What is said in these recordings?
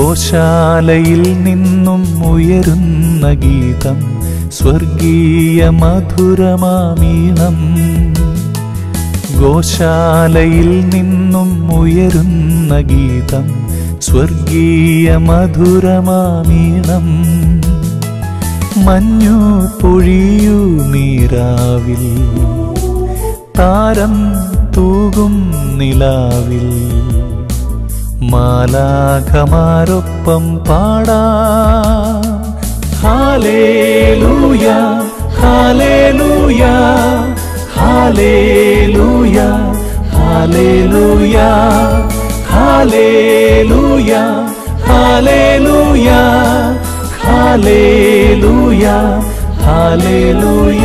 ഗോശാലയിൽ നിന്നും ഉയരുന്ന ഗീതം സ്വർഗീയ മധുരമാമീണം ഗോശാലയിൽ നിന്നും ഉയരുന്ന ഗീതം സ്വർഗീയ മധുരമാമീണം മഞ്ഞു പൊഴിയൂ നീരാവിൽ താരം തൂകും നിലാവിൽ മാലാഖമാരൊപ്പം പാടാം hallelujah hallelujah hallelujah hallelujah hallelujah hallelujah hallelujah hallelujah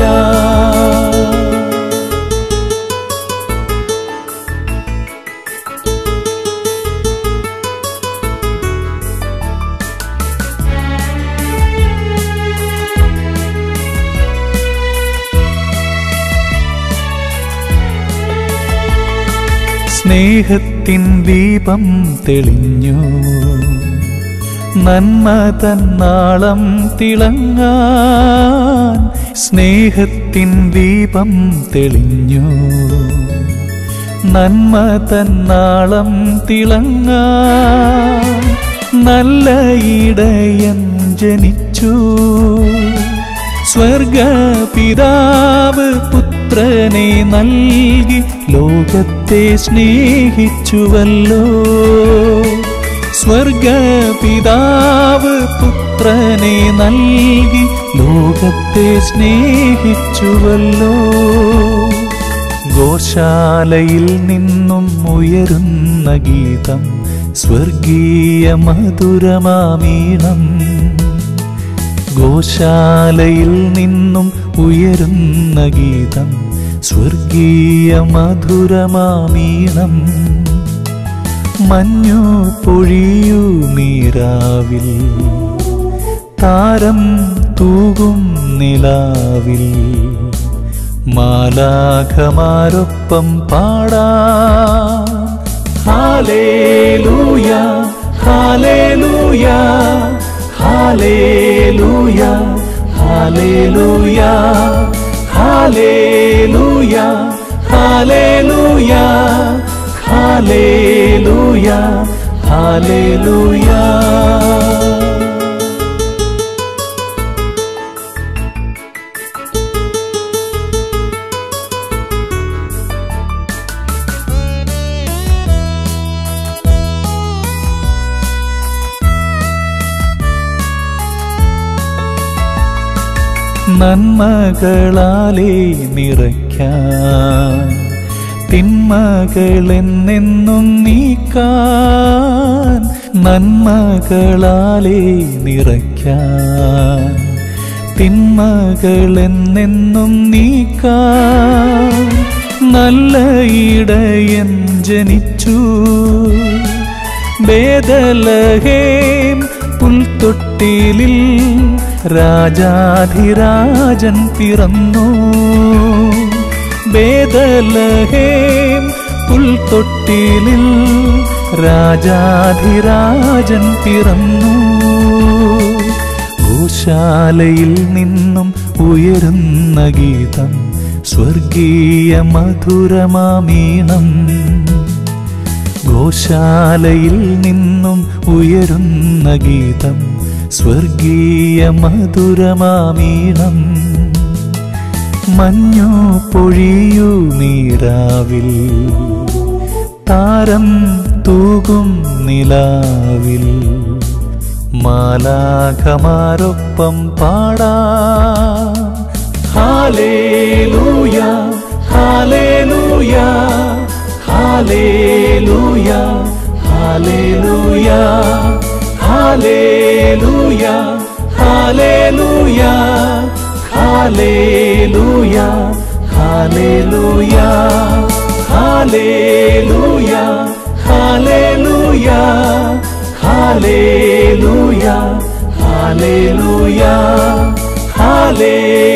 സ്നേഹത്തിൻ ദീപം തെളിഞ്ഞു നന്മ തന്നാളം തിളങ്ങാൻ സ്നേഹത്തിൻ ദീപം തെളിഞ്ഞു നന്മ തന്നാളം തിളങ്ങാൻ നല്ല ഇടയൻ ജനിച്ചു സ്വർഗപിതാവ് പുത്രനെ നൽകി ലോകത്തെ സ്നേഹിച്ചുവല്ലോ സ്വർഗപിതാവ് പുത്രനെ നൽകി ലോകത്തെ സ്നേഹിച്ചുവല്ലോ ഗോശാലയിൽ നിന്നും ഉയരുന്ന ഗീതം സ്വർഗീയ മധുരമാമീണം ഗോശാലയിൽ നിന്നും ഉയരുന്ന ഗീതം സ്വർഗീയ മധുരമാമീണം മഞ്ഞു പൊഴിയൂ നീരാവിൽ താരം തൂകും നിലാവിൽ മാലാഖമാരൊപ്പം പാടാം hallelujah hallelujah hallelujah hallelujah hallelujah hallelujah hallelujah hallelujah നന്മകളാലേ നിറയ്ക്കാൻ തിന്മകളെന്നെന്നും നീക്കാൻ നന്മകളാലേ നിറയ്ക്കാൻ തിന്മകളെന്നെന്നും നീക്കാൻ നല്ല ഇടയൻ ജനിച്ചു ബേദലഹേം പുൽത്തൊട്ടിലിൽ രാജാധിരാജൻ പിറന്നു ബേദലഹേം പുൽത്തൊട്ടിലിൽ രാജാധിരാജൻ പിറന്നു ഗോശാലയിൽ നിന്നും ഉയരുന്ന ഗീതം സ്വർഗീയ മധുരമാമീണം ഗോശാലയിൽ നിന്നും ഉയരുന്ന ഗീതം സ്വർഗീയ മധുരമാമീണം മഞ്ഞു പൊഴിയൂ നീരാവിൽ താരം തൂകും നിലാവിൽ മാലാഖമാരൊപ്പം പാടാം hallelujah hallelujah hallelujah hallelujah hallelujah hallelujah hallelujah hallelujah hallelujah hallelujah hallelujah hallelujah hallelujah